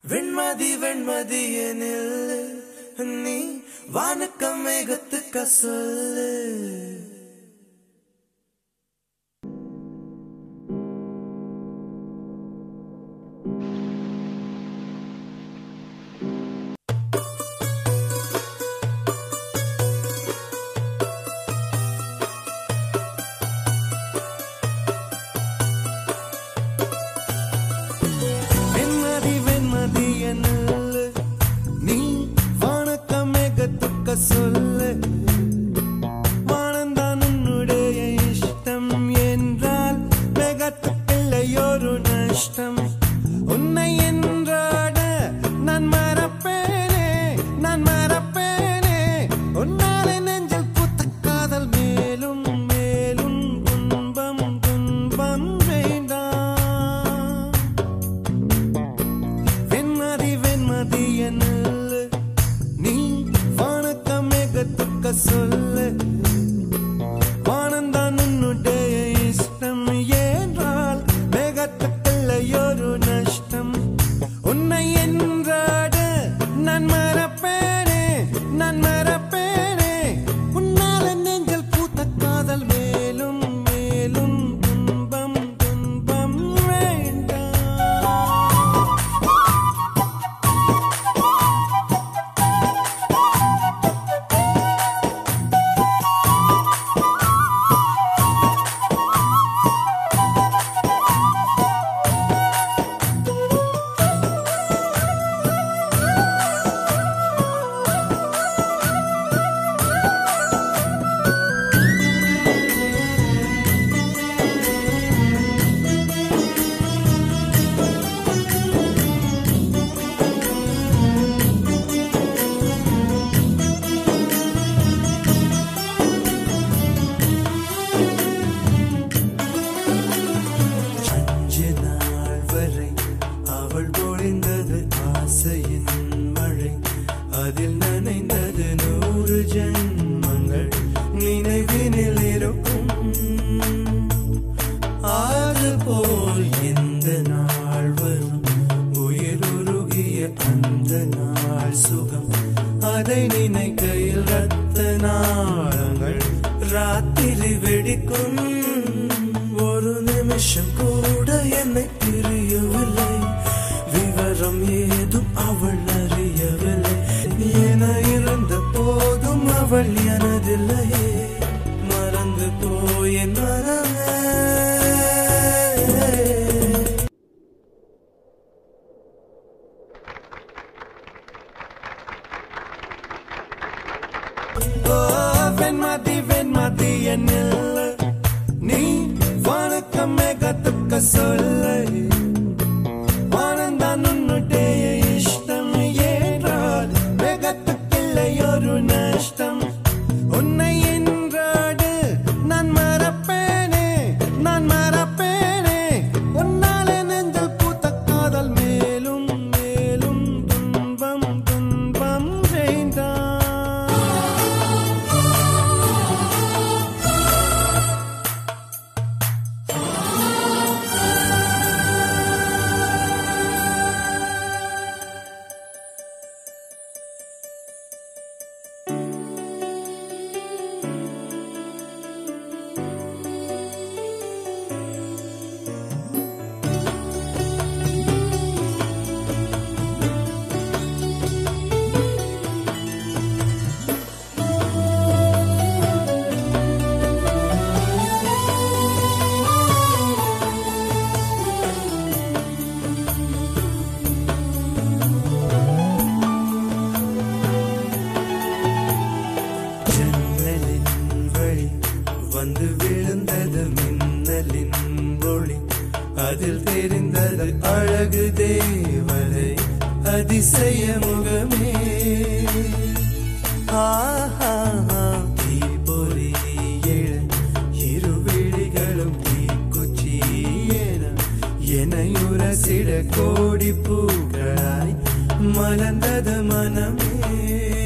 வெண்மதி வெண்மதி எனில் நீ வானுக்க மேகத்துக்க சொல்லு வெண்மதி வெண்மதி எனில் நீ வானுக்க மேகத்துக்க சொல்லு வானந்தான் உன்னுடைய இஷ்டம் என்றால் மேகத்துக்கில்லையொரு நஷ்டம் உன்னை என்றாட நான் மறப்பேனே நான் மறப்பேனே உன்னாலே நெஞ்சில் பூத்த காதல் மேலும் மேலும் துன்பம் துன்பம் வேண்டாம் வெண்மதி வெண்மதி என்னல் நீ வானக்க மேகத்துக்க சொல்லு வானந்தான் உன்னுடைய இஷ்டம் என்றால் மேகத்துக்குள்ளையொரு நஷ்டம் உன்னை என்றாட நான் மறப்பேனே நான் மறப்பேனே உன்னால நெஞ்சல் பூத்த காதல் மேலும் மேலும் துன்பம் துன்பம் வேண்டாம் அஞ்சு நாள் வரை அவள் பொழிந்தது ஆசையின் மழை அதில் நனைந்தது நூறு ஜென்மங்கள் நினைவினில் இருக்கும் அது போல் எந்த நாள் வரும் உயிருருகிய அந்த நாள் சுகம் அதை நினைக்கையில் ரத்த நாளங்கள் ராத்திரி வெடிக்கும் ஒரு நிமிஷம் கூட என்னை பிரியவில்லை விவரம் ஏதும் அவள் அறியவில்லை என இருந்த போதும் அவள் எனதில்லையே மறந்து போய் என் மனமே ஓ வெண்மதி வெண்மதி என்னில் நீ வானுக்க மேகத்துக்க சொல்லை வானந்தான் உன்னுடைய இஷ்டம் ஏன்றால் மேகத்துக்கில்லை ஒரு நஷ்டம் உன்னை என்றாடு நான் மறப்பேனே நான் மறப்பேனே உன்னாலே நெஞ்சல் பூத்த காதல் மேலும் மேலும் துன்பம் துன்பம் வேண்டாம் ஜன்னலின் வழி வந்து விழுந்தது மின்னலின் ஒளி அதில் தெரிந்தது அழகு தேவதை அதிசய முகமே ஆஹா தீப்பொறி எழ இரு விழிகளும் தீக்குச்சி என எனையுரசிட கோடி பூக்களாய் மலர்ந்தது மனமே